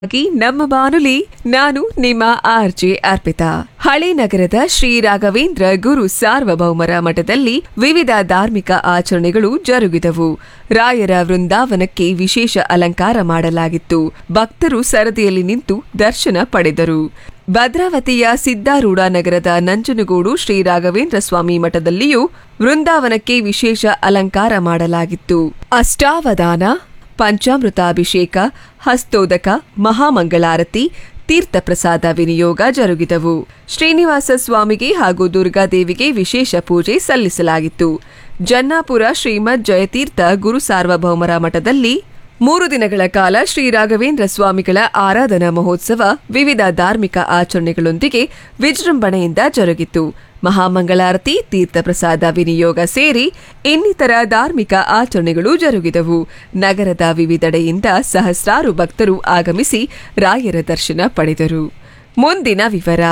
ಹಾಗಾಗಿ ನಮ್ಮ ಬಾನುಲಿ ನಾನು ನಿಮ್ಮ ಆರ್ಜೆ ಅರ್ಪಿತಾ ಹಳೆ ನಗರದ ಶ್ರೀ ರಾಘವೇಂದ್ರ ಗುರು ಸಾರ್ವಭೌಮರ ಮಠದಲ್ಲಿ ವಿವಿಧ ಧಾರ್ಮಿಕ ಆಚರಣೆಗಳು ಜರುಗಿದವು ರಾಯರ ವೃಂದಾವನಕ್ಕೆ ವಿಶೇಷ ಅಲಂಕಾರ ಮಾಡಲಾಗಿತ್ತು ಭಕ್ತರು ಸರದಿಯಲ್ಲಿ ನಿಂತು ದರ್ಶನ ಪಡೆದರು ಭದ್ರಾವತಿಯ ಸಿದ್ದಾರೂಢ ನಗರದ ನಂಜನಗೂಡು ಶ್ರೀ ರಾಘವೇಂದ್ರ ಸ್ವಾಮಿ ಮಠದಲ್ಲಿಯೂ ವೃಂದಾವನಕ್ಕೆ ವಿಶೇಷ ಅಲಂಕಾರ ಮಾಡಲಾಗಿತ್ತು ಅಷ್ಟಾವಧಾನ ಪಂಚಾಮೃತಾಭಿಷೇಕ ಹಸ್ತೋದಕ ಮಹಾಮಂಗಳಾರತಿ ತೀರ್ಥಪ್ರಸಾದ ವಿನಿಯೋಗ ಜರುಗಿದವು ಶ್ರೀನಿವಾಸ ಸ್ವಾಮಿಗೆ ಹಾಗೂ ದುರ್ಗಾದೇವಿಗೆ ವಿಶೇಷ ಪೂಜೆ ಸಲ್ಲಿಸಲಾಗಿತ್ತು ಜನ್ನಾಪುರ ಶ್ರೀಮದ್ ಜಯತೀರ್ಥ ಗುರು ಸಾರ್ವಭೌಮರ ಮಠದಲ್ಲಿ ಮೂರು ದಿನಗಳ ಕಾಲ ಶ್ರೀ ರಾಘವೇಂದ್ರ ಸ್ವಾಮಿಗಳ ಆರಾಧನಾ ಮಹೋತ್ಸವ ವಿವಿಧ ಧಾರ್ಮಿಕ ಆಚರಣೆಗಳೊಂದಿಗೆ ವಿಜೃಂಭಣೆಯಿಂದ ಜರುಗಿತು ಮಹಾಮಂಗಳಾರತಿ ತೀರ್ಥಪ್ರಸಾದ ವಿನಿಯೋಗ ಸೇರಿ ಇನ್ನಿತರ ಧಾರ್ಮಿಕ ಆಚರಣೆಗಳು ಜರುಗಿದವು ನಗರದ ವಿವಿಧೆಡೆಯಿಂದ ಸಹಸ್ರಾರು ಭಕ್ತರು ಆಗಮಿಸಿ ರಾಯರ ದರ್ಶನ ಪಡೆದರು ಮುಂದಿನ ವಿವರ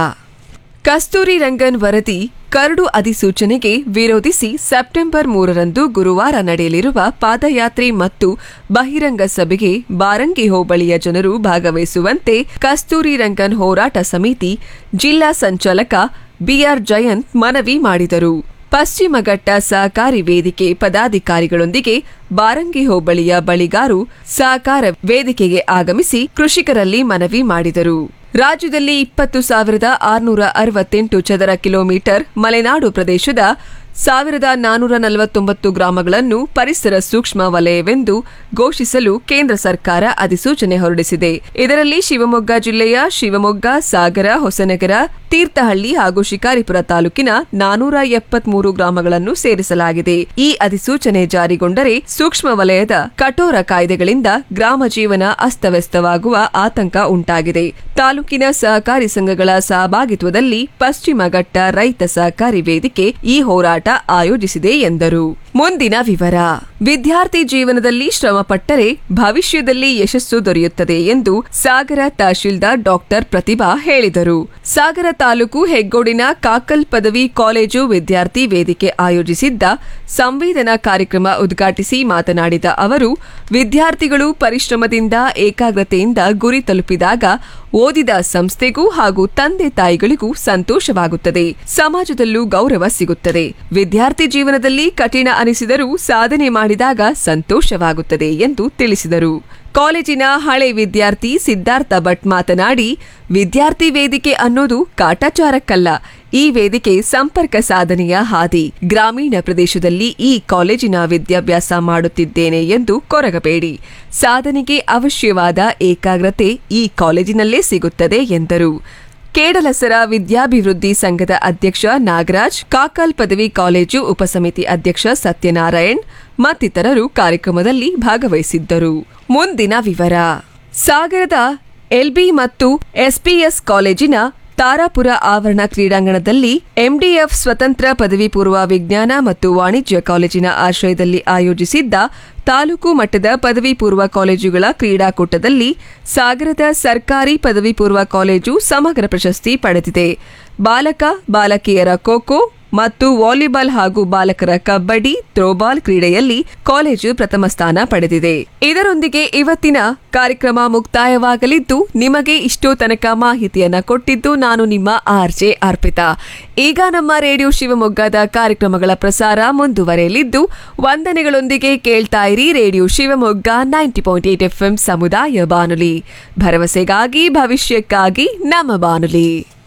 ಕಸ್ತೂರಿ ರಂಗನ್ ವರದಿ ಕರಡು ಅಧಿಸೂಚನೆಗೆ ವಿರೋಧಿಸಿ ಸೆಪ್ಟೆಂಬರ್ ಮೂರರಂದು ಗುರುವಾರ ನಡೆಯಲಿರುವ ಪಾದಯಾತ್ರೆ ಮತ್ತು ಬಹಿರಂಗ ಸಭೆಗೆ ಬಾರಂಗಿ ಹೋಬಳಿಯ ಜನರು ಭಾಗವಹಿಸುವಂತೆ ಕಸ್ತೂರಿ ರಂಗನ್ ಹೋರಾಟ ಸಮಿತಿ ಜಿಲ್ಲಾ ಸಂಚಾಲಕ ಬಿಆರ್ ಜಯಂತ್ ಮನವಿ ಮಾಡಿದರು ಪಶ್ಚಿಮ ಘಟ್ಟ ಸಹಕಾರಿ ವೇದಿಕೆ ಪದಾಧಿಕಾರಿಗಳೊಂದಿಗೆ ಬಾರಂಗಿ ಹೋಬಳಿಯ ಬಳಿಗಾರು ಸಹಕಾರ ವೇದಿಕೆಗೆ ಆಗಮಿಸಿ ಕೃಷಿಕರಲ್ಲಿ ಮನವಿ ಮಾಡಿದರು ರಾಜ್ಯದಲ್ಲಿ ಇಪ್ಪತ್ತು ಸಾವಿರದ ಆರುನೂರ ಅರವತ್ತೆಂಟು ಚದರ ಕಿಲೋಮೀಟರ್ ಮಲೆನಾಡು ಪ್ರದೇಶದ ಸಾವಿರದ ನಾನೂರ ನಲವತ್ತೊಂಬತ್ತು ಗ್ರಾಮಗಳನ್ನು ಪರಿಸರ ಸೂಕ್ಷ್ಮ ವಲಯವೆಂದು ಘೋಷಿಸಲು ಕೇಂದ್ರ ಸರ್ಕಾರ ಅಧಿಸೂಚನೆ ಹೊರಡಿಸಿದೆ ಇದರಲ್ಲಿ ಶಿವಮೊಗ್ಗ ಜಿಲ್ಲೆಯ ಶಿವಮೊಗ್ಗ ಸಾಗರ ಹೊಸನಗರ ತೀರ್ಥಹಳ್ಳಿ ಹಾಗೂ ಶಿಕಾರಿಪುರ ತಾಲೂಕಿನ ನಾನೂರ ಎಪ್ಪತ್ಮೂರು ಗ್ರಾಮಗಳನ್ನು ಸೇರಿಸಲಾಗಿದೆ ಈ ಅಧಿಸೂಚನೆ ಜಾರಿಗೊಂಡರೆ ಸೂಕ್ಷ್ಮ ವಲಯದ ಕಠೋರ ಕಾಯ್ದೆಗಳಿಂದ ಗ್ರಾಮ ಜೀವನ ಅಸ್ತವ್ಯಸ್ತವಾಗುವ ಆತಂಕ ಉಂಟಾಗಿದೆ ತಾಲೂಕಿನ ಸಹಕಾರಿ ಸಂಘಗಳ ಸಹಭಾಗಿತ್ವದಲ್ಲಿ ಪಶ್ಚಿಮ ಘಟ್ಟ ರೈತ ಸಹಕಾರಿ ವೇದಿಕೆ ಈ ಹೋರಾಟ ಆಯೋಜಿಸಿದೆ ಎಂದರು ಮುಂದಿನ ವಿವರ ವಿದ್ಯಾರ್ಥಿ ಜೀವನದಲ್ಲಿ ಶ್ರಮಪಟ್ಟರೆ ಭವಿಷ್ಯದಲ್ಲಿ ಯಶಸ್ಸು ದೊರೆಯುತ್ತದೆ ಎಂದು ಸಾಗರ ತಹಶೀಲ್ದಾರ್ ಡಾಕ್ಟರ್ ಪ್ರತಿಭಾ ಹೇಳಿದರು ಸಾಗರ ತಾಲೂಕು ಹೆಗ್ಗೋಡಿನ ಕಾಕಲ್ ಪದವಿ ಕಾಲೇಜು ವಿದ್ಯಾರ್ಥಿ ವೇದಿಕೆ ಆಯೋಜಿಸಿದ್ದ ಸಂವೇದನಾ ಕಾರ್ಯಕ್ರಮ ಉದ್ಘಾಟಿಸಿ ಮಾತನಾಡಿದ ಅವರು ವಿದ್ಯಾರ್ಥಿಗಳು ಪರಿಶ್ರಮದಿಂದ ಏಕಾಗ್ರತೆಯಿಂದ ಗುರಿ ತಲುಪಿದಾಗ ಓದಿದ ಸಂಸ್ಥೆಗೂ ಹಾಗೂ ತಂದೆ ತಾಯಿಗಳಿಗೂ ಸಂತೋಷವಾಗುತ್ತದೆ ಸಮಾಜದಲ್ಲೂ ಗೌರವ ಸಿಗುತ್ತದೆ ವಿದ್ಯಾರ್ಥಿ ಜೀವನದಲ್ಲಿ ಕಠಿಣ ಅನಿಸಿದರೂ ಸಾಧನೆ ಮಾಡಿದಾಗ ಸಂತೋಷವಾಗುತ್ತದೆ ಎಂದು ತಿಳಿಸಿದರು ಕಾಲೇಜಿನ ಹಳೆ ವಿದ್ಯಾರ್ಥಿ ಸಿದ್ಧಾರ್ಥ ಭಟ್ ಮಾತನಾಡಿ ವಿದ್ಯಾರ್ಥಿ ವೇದಿಕೆ ಅನ್ನೋದು ಕಾಟಾಚಾರಕ್ಕಲ್ಲ ಈ ವೇದಿಕೆ ಸಂಪರ್ಕ ಸಾಧನೆಯ ಹಾದಿ ಗ್ರಾಮೀಣ ಪ್ರದೇಶದಲ್ಲಿ ಈ ಕಾಲೇಜಿನ ವಿದ್ಯಾಭ್ಯಾಸ ಮಾಡುತ್ತಿದ್ದೇನೆ ಎಂದು ಕೊರಗಬೇಡಿ ಸಾಧನೆಗೆ ಅವಶ್ಯವಾದ ಏಕಾಗ್ರತೆ ಈ ಕಾಲೇಜಿನಲ್ಲೇ ಸಿಗುತ್ತದೆ ಎಂದರು ಕೇಡಲಸರ ವಿದ್ಯಾಭಿವೃದ್ಧಿ ಸಂಘದ ಅಧ್ಯಕ್ಷ ನಾಗರಾಜ್ ಕಾಕಲ್ ಪದವಿ ಕಾಲೇಜು ಉಪಸಮಿತಿ ಅಧ್ಯಕ್ಷ ಸತ್ಯನಾರಾಯಣ್ ಮತ್ತಿತರರು ಕಾರ್ಯಕ್ರಮದಲ್ಲಿ ಭಾಗವಹಿಸಿದ್ದರು ಮುಂದಿನ ವಿವರ ಸಾಗರದ ಎಲ್ಬಿ ಮತ್ತು ಎಸ್ಪಿಎಸ್ ಕಾಲೇಜಿನ ತಾರಾಪುರ ಆವರಣ ಕ್ರೀಡಾಂಗಣದಲ್ಲಿ ಎಂಡಿಎಫ್ ಸ್ವತಂತ್ರ ಪದವಿ ಪೂರ್ವ ವಿಜ್ಞಾನ ಮತ್ತು ವಾಣಿಜ್ಯ ಕಾಲೇಜಿನ ಆಶ್ರಯದಲ್ಲಿ ಆಯೋಜಿಸಿದ್ದ ತಾಲೂಕು ಮಟ್ಟದ ಪದವಿ ಪೂರ್ವ ಕಾಲೇಜುಗಳ ಕ್ರೀಡಾಕೂಟದಲ್ಲಿ ಸಾಗರದ ಸರ್ಕಾರಿ ಪದವಿ ಪೂರ್ವ ಕಾಲೇಜು ಸಮಗ್ರ ಪ್ರಶಸ್ತಿ ಪಡೆದಿದೆ ಬಾಲಕ ಬಾಲಕಿಯರ ಖೋಖೋ ಮತ್ತು ವಾಲಿಬಾಲ್ ಹಾಗೂ ಬಾಲಕರ ಕಬಡ್ಡಿ ಥ್ರೋಬಾಲ್ ಕ್ರೀಡೆಯಲ್ಲಿ ಕಾಲೇಜು ಪ್ರಥಮ ಸ್ಥಾನ ಪಡೆದಿದೆ ಇದರೊಂದಿಗೆ ಇವತ್ತಿನ ಕಾರ್ಯಕ್ರಮ ಮುಕ್ತಾಯವಾಗಲಿದ್ದು ನಿಮಗೆ ಇಷ್ಟೋ ತನಕ ಮಾಹಿತಿಯನ್ನ ಕೊಟ್ಟಿದ್ದು ನಾನು ನಿಮ್ಮ ಆರ್ಜೆ ಅರ್ಪಿತಾ ಈಗ ನಮ್ಮ ರೇಡಿಯೋ ಶಿವಮೊಗ್ಗದ ಕಾರ್ಯಕ್ರಮಗಳ ಪ್ರಸಾರ ಮುಂದುವರೆಯಲಿದ್ದು ವಂದನೆಗಳೊಂದಿಗೆ ಕೇಳ್ತಾ ಇರಿ radio Shivamogga ninety point eight FM ಸಮುದಾಯ ಬಾನುಲಿ ಭರವಸೆಗಾಗಿ ಭವಿಷ್ಯಕ್ಕಾಗಿ ನಮ್ಮ ಬಾನುಲಿ